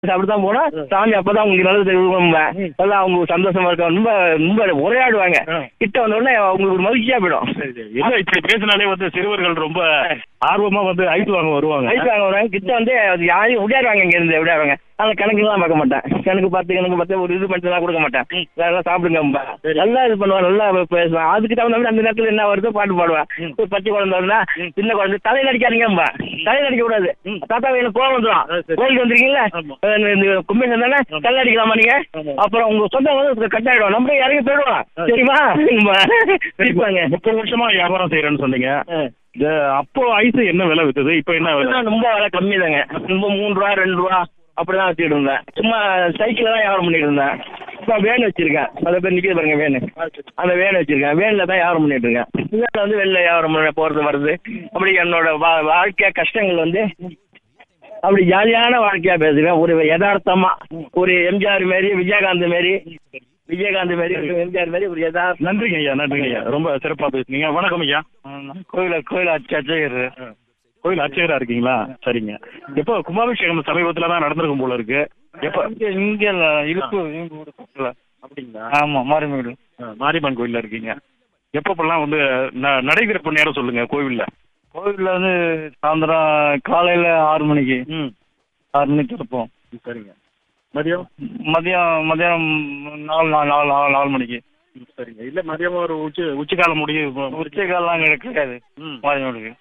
அப்படித்தான் போனா சாமி அப்பதான் உங்களுக்கு நல்லது தெரியும் எல்லாம் அவங்க சந்தோஷமா இருக்க ரொம்ப ரொம்ப உரையாடுவாங்க ஆ. கிட்ட வந்த உடனே அவங்களுக்கு ஒரு மகிழ்ச்சியா போயிடும் சரி சரி இல்ல இப்படி பேசினாலே வந்து சிறுவர்கள் ரொம்ப ஆர்வமா வந்து ஐஸ் வாங்க வருவாங்க ஐஸ் வாங்க வருவாங்க கிட்ட வந்து அது யாரையும் விளையாடுவாங்க இங்க இருந்து விளையாடுவாங்க அந்த கணக்குலாம் பார்க்க மாட்டேன் கணக்கு பார்த்து கணக்கு பார்த்து ஒரு இது பண்ணிட்டுலாம் கொடுக்க மாட்டேன் நல்லா சாப்பிடுங்க நல்லா இது பண்ணுவான் நல்லா பேசுவான் அதுக்கு தகுந்த மாதிரி அந்த நேரத்துல என்ன வருதோ பாட்டு பாடுவேன் ஒரு பச்சை குழந்தை வருதுன்னா சின்ன குழந்தை தலையில அடிக்காதீங்கம்பா தலையில அடிக்க கூடாது தாத்தா எனக்கு கோவம் வந்துடும் சரி. கோயிலுக்கு வந்திருக்கீங்களா ஆமா. இந்த கும்பேசன் தானே தலை அடிக்கலாமா நீங்க ஆமா. அப்புறம் உங்க சொந்தம் வந்து கட் ஆயிடும் நம்ம இறங்கி போயிடுவோம் ஆ. சரிமா சிரிப்பாங்க முப்பது வருஷமா வியாபாரம் செய்யறேன்னு சொன்னீங்க இந்த அப்போ ஐஸ் என்ன விலை வித்தது இப்போ என்ன விலை இதெல்லாம் ரொம்ப விலை கம்மி தாங்க ரொம்ப மூணு ரூபா ரெண்டு ரூபா அப்படிதான் வச்சுட்டு இருந்தேன் சும்மா சைக்கிள் தான் வியாபாரம் பண்ணிட்டு இருந்தேன் இப்போ வேன் வச்சிருக்கேன் அதை பேர் நிற்கிது பாருங்க வேனு அந்த வேன் வச்சிருக்கேன் வேனில் தான் வியாபாரம் பண்ணிட்டு இருக்கேன் வேனில் வந்து வெளில வியாபாரம் பண்ண போகிறது வருது அப்படி என்னோட வா வாழ்க்கை கஷ்டங்கள் வந்து அப்படி ஜாலியான வாழ்க்கையா பேசுவேன் ஒரு யதார்த்தமா ஒரு எம்ஜிஆர் மாரி விஜயகாந்த் மாரி விஜயகாந்த் மாரி ஒரு எம்ஜிஆர் மாரி ஒரு யதார்த்தம் நன்றிங்க ஐயா நன்றிங்க ஐயா ரொம்ப சிறப்பா பேசுனீங்க வணக்கம் ஐயா கோயில கோயில் அச்சர் கோயில் அர்ச்சகரா இருக்கீங்களா சரிங்க எப்போ கும்பாபிஷேகம் சமீபத்துல தான் நடந்திருக்கும் போல இருக்கு எப்போ இங்க இங்க இல்ல, இழுப்பு இவங்க ஊரு பக்கத்துல. அப்படிங்களா ஆமா மாரிமேடு மாரியம்மன் கோயில்ல இருக்கீங்க எப்பப்பெல்லாம் வந்து ந- நடைதிறப்பு நேரம் சொல்லுங்க கோவில்ல கோவில்ல வந்து சாயந்தரம் காலையில ஆறு மணிக்கு ம் ஆறு மணிக்கு இருப்போம் சரிங்க மதியம் மதியம் மதியம் நாலு நாலு நாலு நாலு நாலு மணிக்கு ம், சரிங்க இல்ல மதியம் ஒரு உச்சி உச்சிக்காலம் முடிய உச்சக்காலாம் கிடைக்காது ம். மாரிமேடுக்கு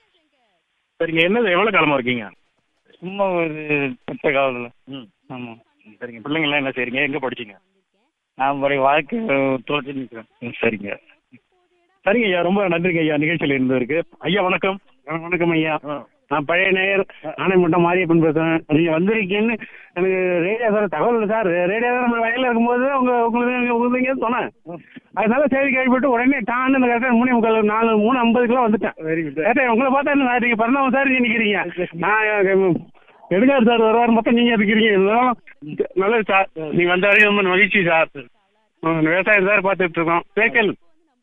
சரிங்க என்னது எவ்வளவு காலமா இருக்கீங்க சும்மா ஒரு பட்ட காலத்துல ம் ஆமா சரிங்க பிள்ளைங்களாம் என்ன செய்றீங்க எங்க படிச்சீங்க நான் படி வாழ்க்கை தோற்று நிற்கிறேன் ம், சரிங்க சரிங்க ஐயா ரொம்ப நன்றிங்க ஐயா நிகழ்ச்சியில் இருந்ததற்கு ஐயா வணக்கம் வணக்கம் ஐயா நான் பழைய நேயர் ஆனைமட்டம் மாரியப்பன் பேசுறேன் நீங்க வந்திருக்கீங்கன்னு எனக்கு ரேடியோ சார் தகவல் இல்லை சார் ரேடியோ நம்ம வயலில் இருக்கும்போது உங்க உங்களுக்கு உங்களுக்கு சொன்னேன் அதனால சரி கேள்விப்பட்டு உடனே டான்னு இந்த கரெக்டாக மூணு முக்கால் நாலு மூணு ஐம்பதுக்குலாம் வந்துட்டேன் வெரி குட் கரெக்டாக உங்களை பார்த்தா என்ன சார் நீங்க பிறந்தவங்க சார் நீங்க நிற்கிறீங்க நான் எடுக்காரு சார் வருவார் மொத்தம் நீங்க இருக்கிறீங்க இருந்தாலும் நல்லது சார் நீங்க வந்த வரைக்கும் ரொம்ப மகிழ்ச்சி சார் ம், விவசாயம் சார் பார்த்துட்டு இருக்கோம் சைக்கிள்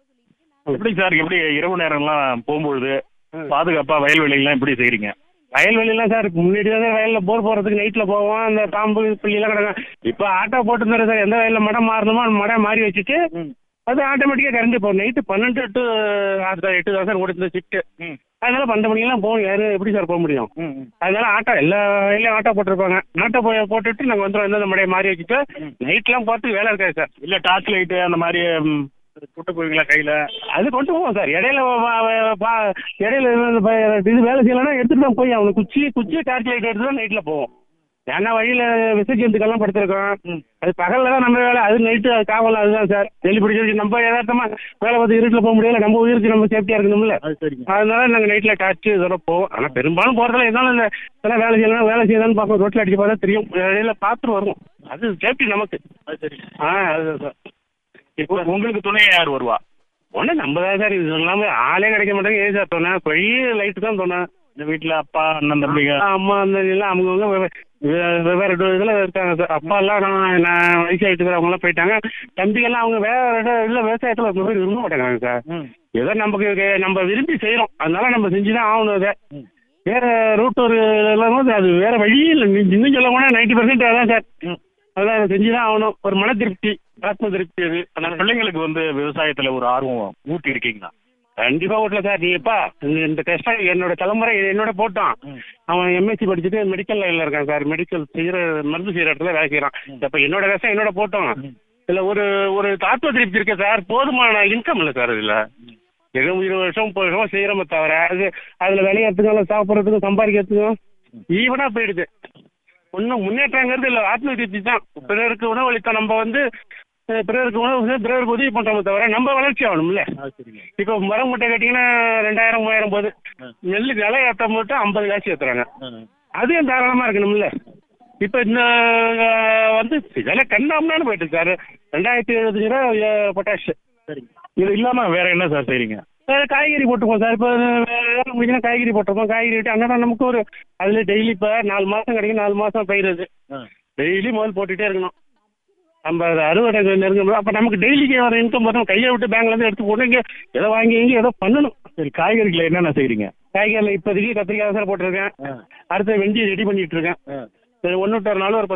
எப்படி சார் எப்படி இரவு நேரம்லாம் போகும்பொழுது பாதுகாப்பா வயல்வெளியெல்லாம் எப்படி செய்றீங்க வயல்வெளிலாம் சார் முன்னாடி தான் வயல்ல போர் போறதுக்கு நைட்ல போவோம் அந்த பாம்பு புள்ளிலாம் கிடக்கும் இப்போ ஆட்டோ போட்டுருந்தாரு சார் எந்த வயல்ல மடம் மாறணுமோ அந்த மடம் மாறி வச்சுட்டு அது ஆட்டோமேட்டிக்கா கரண்ட் போகும் நைட்டு பன்னெண்டு டு ஆறு எட்டு தான் சார் ஓடுது ஷிஃப்ட் அதனால பன்னெண்டு மணிக்கெல்லாம் போகும் யாரு எப்படி சார் போக முடியும் அதனால ஆட்டோ எல்லா வயலையும் ஆட்டோ போட்டிருப்பாங்க ஆட்டோ போய் போட்டுட்டு நாங்கள் வந்துடும் எந்தெந்த மடையை மாறி வச்சுட்டு நைட்லாம் பார்த்து வேலை இருக்காது சார் இல்ல டார்ச் லைட்டு அந்த மாதிரி ம், கூட்டு போவீங்களா கையில அது கொண்டு போவோம் சார் இடையில வ- வ- பா- இடையில இந்த ப- இது வேலை செய்யலைன்னா எடுத்துட்டு தான் போய் அவனுக்கு குச்சி குச்சி டார்ச் லைட் எடுத்து தான் நைட்ல போவோம் ஏன்னா வழியில விசர்ஜனத்துக்கெல்லாம் படுத்திருக்கோம் அது பகல்ல தான் நம்ம வேலை அது நைட்டு அது காவல் அதுதான் சார் டெல்லி பிடிச்சி நம்ம யதார்த்தமா வேலை பார்த்து இருட்டில் போக முடியல நம்ம உயிருக்கு நம்ம சேஃப்டியா இருக்கணும்ல அது சரிங்க அதனால நாங்கள் நைட்ல டார்ச் இதெல்லாம் போவோம் ஆனால் பெரும்பாலும் போறதுல இருந்தாலும் இந்த இதெல்லாம் வேலை செய்யலாம் வேலை செய்யலாம்னு பார்ப்போம் ரோட்ல அடிச்சு பார்த்தா தெரியும் இடையில பார்த்துட்டு வருவோம் அது சேஃப்டி நமக்கு அது சரி ஆ அதுதான் சார் இப்போ உங்களுக்கு துணையா யார் வருவா ஒண்ணு நம்ம தான் சார் இது சொல்லாம ஆளே கிடைக்க மாட்டாங்க ஏன் சார் சொன்னேன் பெரிய லைட்டு தான் சொன்னேன் இந்த வீட்டுல அப்பா அண்ணன் தம்பிங்க அம்மா அந்த எல்லாம் அவங்கவுங்க வெவ்வே- வெ- வெவ்வேறு டு- இதுல இருக்காங்க சார் அப்பா எல்லாம் நான் நான் வயசாயிட்டு அவங்க எல்லாம் போயிட்டாங்க தம்பிகள்லாம் அவங்க வேற இட- இல்ல விவசாயத்துல ரொம்ப பேர் விரும்ப மாட்டாங்க சார் ஏதோ நமக்கு கே- நம்ம விரும்பி செய்யறோம் அதனால நம்ம செஞ்சுதான் ஆகணும் அதை வேற ரூட் ஒரு எல்லாம் அது வேற வழியே இல்லை நீ- இன்னும் சொல்ல போனா நைன்டி பர்சன்ட் அதான் சார் அதான் செஞ்சுதான் ஆகணும் ஒரு மன திருப்தி ஆத்ம திருப்தி அது அந்த பிள்ளைங்களுக்கு வந்து விவசாயத்துல ஒரு ஆர்வம் ஊட்டி இருக்கீங்களா கண்டிப்பா ஓட்டல சார் நீ எப்பா இந்த- இந்த கஷ்டம் என்னோட தலைமுறை என்னோட போட்டான் அவன் எம்எஸ்சி படிச்சுட்டு மெடிக்கல் லைன்ல இருக்கான் சார் மெடிக்கல் செய்யற மருந்து செய்யற இடத்துல வேலை செய்யறான் அப்ப என்னோட கஷ்டம் என்னோட போட்டோம் இதுல ஒரு ஒரு ஆத்ம திருப்தி இருக்கு சார் போதுமான இன்கம் இல்ல சார் இதுல எழுபது இருபது வருஷம் முப்பது வருஷம் செய்யறோமே தவிர அது அதுல விளையாட்டுக்கும் சாப்பிட்றதுக்கும் சம்பாதிக்கிறதுக்கும் ஈவனா போயிடுது ஒன்றும் முன்னேற்றங்கிறது இல்லை ஆத்ம திருப்தி தான் பிறருக்கு உணவளித்த நம்ம வந்து அஹ், பிறருக்கு உணவு செஞ்சு பிறருக்கு உதவி பண்றோமே தவிர நம்ம வளர்ச்சி ஆகணும்ல இப்போ மரம் மூட்டை கட்டிங்கன்னா ரெண்டாயிரம் மூவாயிரம் போகுது நெல்லு விலை ஏற்றம் போட்டு ஐம்பது காசு ஏற்றுறாங்க அதையும் தாராளமா இருக்கணும்ல இப்போ இந்த அஹ், வந்து விலை கண்ணாமனு போயிட்டு சார் ரெண்டாயிரத்தி எழுபத்தஞ்சு ரூபா அஹ், பொட்டாஷ் இது இல்லாம வேற என்ன சார் செய்றீங்க வேற காய்கறி போட்டுப்போம் சார் இப்போ வேலை முடிஞ்சுன்னா காய்கறி போட்டிருப்போம் காய்கறி விட்டு அன்னதான் நமக்கு ஒரு அதுல டெய்லி இப்போ நாலு மாசம் கிடைக்கும் நாலு மாசம் பயிர் அது டெய்லி முதல் போட்டுட்டே இருக்கணும் நம்ம அது அறுவடை நெருங்கும் அப்போ நமக்கு டெய்லிக்கு வர இன்கம் வரும் கையை விட்டு பேங்க்ல இருந்து எடுத்து போட்டு இங்கே ஏதோ வாங்கி இங்கே ஏதோ பண்ணணும் சரி காய்கறிகளை என்னென்ன செய்றீங்க காய்கறியில் இப்போதைக்கு கத்திரிக்காய் சார் போட்டிருக்கேன் அடுத்து வெண்டி ரெடி பண்ணிட்டு இருக்கேன் சரி ஒன்று விட்டு ஒரு நாள் ஒரு